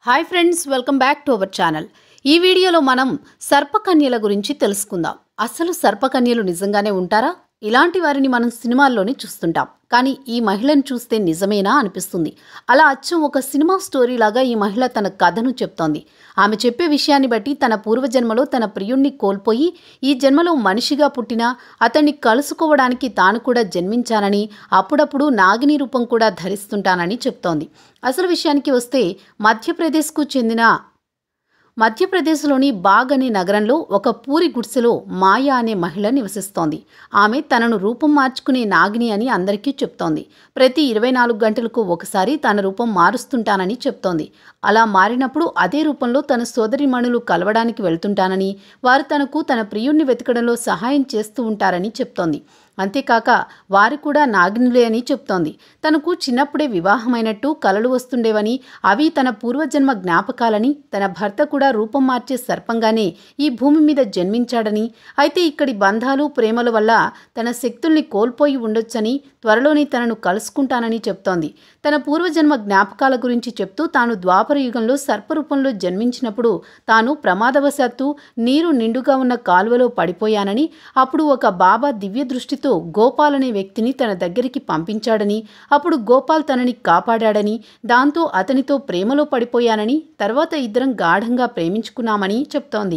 hi friends welcome back to our channel ఈ వీడియోలో మనం సర్పకన్యల గురించి తెలుసుకుందాం అసలు సర్పకన్యలు నిజంగానే ఉంటారా ఇలాంటి వారిని మనం సినిమాల్లోనే చూస్తుంటాం కానీ ఈ మహిళను చూస్తే నిజమేనా అనిపిస్తుంది అలా అచ్చం ఒక సినిమా స్టోరీ లాగా ఈ మహిళ తన కథను చెప్తోంది ఆమె చెప్పే విషయాన్ని బట్టి తన పూర్వజన్మలో తన ప్రియుణ్ణి కోల్పోయి ఈ జన్మలో మనిషిగా పుట్టినా అతన్ని కలుసుకోవడానికి తాను కూడా జన్మించానని అప్పుడప్పుడు నాగిని రూపం కూడా ధరిస్తుంటానని చెప్తోంది అసలు విషయానికి వస్తే మధ్యప్రదేశ్కు చెందిన మధ్యప్రదేశ్లోని బాగ్ అనే నగరంలో ఒక పూరి గుడిసెలో మాయా అనే మహిళ నివసిస్తోంది ఆమె తనను రూపం మార్చుకునే నాగిని అని అందరికీ చెప్తోంది ప్రతి ఇరవై నాలుగు గంటలకు ఒకసారి తన రూపం మారుస్తుంటానని చెప్తోంది అలా మారినప్పుడు అదే రూపంలో తన సోదరిమణులు కలవడానికి వెళ్తుంటానని వారు తనకు తన ప్రియుణ్ణి వెతకడంలో సహాయం చేస్తూ ఉంటారని చెప్తోంది అంతేకాక వారు కూడా నాగినులే అని చెప్తోంది తనకు చిన్నప్పుడే వివాహమైనట్టు కలలు వస్తుండేవని అవి తన పూర్వజన్మ జ్ఞాపకాలని తన భర్త కూడా రూపం మార్చే సర్పంగానే ఈ భూమి మీద జన్మించాడని అయితే ఇక్కడి బంధాలు ప్రేమల వల్ల తన శక్తుల్ని కోల్పోయి ఉండొచ్చని త్వరలోనే తనను కలుసుకుంటానని చెప్తోంది తన పూర్వజన్మ జ్ఞాపకాల గురించి చెప్తూ తాను ద్వాపర యుగంలో సర్పరూపంలో జన్మించినప్పుడు తాను ప్రమాదవశాత్తు నీరు నిండుగా ఉన్న కాలువలో పడిపోయానని అప్పుడు ఒక బాబా దివ్య దృష్టితో గోపాల్ అనే వ్యక్తిని తన దగ్గరికి పంపించాడని అప్పుడు గోపాల్ తనని కాపాడాడని దాంతో అతనితో ప్రేమలో పడిపోయానని తర్వాత ఇద్దరం గాఢంగా ప్రేమించుకున్నామని చెప్తోంది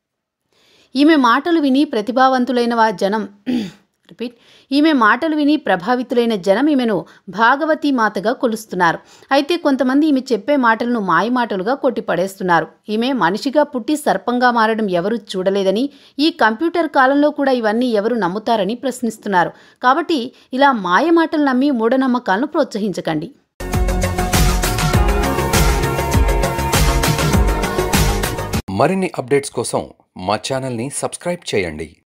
ఈమె మాటలు విని ప్రతిభావంతులైన వా జనం రిపీట్ ఈమె మాటలు విని ప్రభావితులైన జనం ఈమెను భాగవతి మాతగా కొలుస్తున్నారు అయితే కొంతమంది ఈమె చెప్పే మాటలను మాయమాటలుగా కొట్టిపడేస్తున్నారు ఈమె మనిషిగా పుట్టి సర్పంగా మారడం ఎవరూ చూడలేదని ఈ కంప్యూటర్ కాలంలో కూడా ఇవన్నీ ఎవరు నమ్ముతారని ప్రశ్నిస్తున్నారు కాబట్టి ఇలా మాయమాటలు నమ్మి మూఢనమ్మకాలను ప్రోత్సహించకండి మరిన్ని అప్డేట్స్ కోసం మా ఛానల్ని సబ్స్క్రైబ్ చేయండి